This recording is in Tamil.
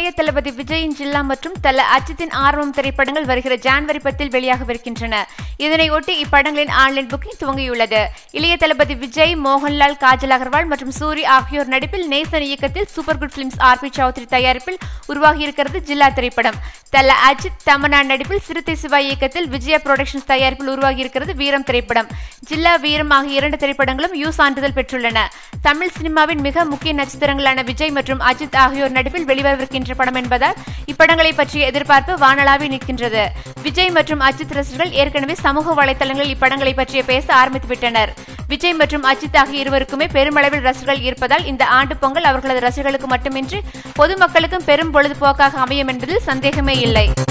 இளைய தளபதி விஜயின் ஜில்லா மற்றும் தல அஜித்தின் ஆர்வம் திரைப்படங்கள் வருகிற ஜான்வரி பத்தில் வெளியாகவிருக்கின்றன இதனையொட்டி இப்படங்களின் ஆன்லைன் புக்கிங் துவங்கியுள்ளது இளைய தளபதி விஜய் மோகன்லால் காஜல் அகர்வால் மற்றும் சூரி ஆகியோர் நடிப்பில் நேசன் இயக்கத்தில் super good films R B Choudhary தயாரிப்பில் உருவாகியிருக்கிறது ஜில்லா திரைப்படம் தல அஜித் தமன்னா நடிப்பில் சிறுத்தை சிவா இயக்கத்தில் விஜயா புரொடக்ஷன்ஸ் தயாரிப்பில் உருவாகியிருக்கிறது வீரம் திரைப்படம் ஜில்லா வீரம் ஆகிய இரண்டு திரைப்படங்களும் யூ சான்றிதழ் பெற்றுள்ளன தமிழ் சினிமாவின் மிக முக்கிய நட்சத்திரங்களான விஜய் மற்றும் அஜித் ஆகியோர் நடிப்பில் வெளிவரவிருக்கின்ற படம் என்பதால் இப்படங்களை பற்றிய எதிர்பார்ப்பு வானளாவி நிற்கின்றது விஜய் மற்றும் அஜித் ரசிகர்கள் ஏற்கனவே சமூக வலைதளங்களில் இப்படங்களை பற்றிய பேச ஆரம்பித்துவிட்டனர் விஜய் மற்றும் அஜித் ஆகிய இருவருக்குமே பெருமளவில் ரசிகர்கள் இருப்பதால் இந்த ஆண்டு பொங்கல் அவர்களது ரசிகர்களுக்கு மட்டுமின்றி பொதுமக்களுக்கும் பெரும் பொழுதுபோக்காக அமையும் என்பதில் சந்தேகமே இல்லை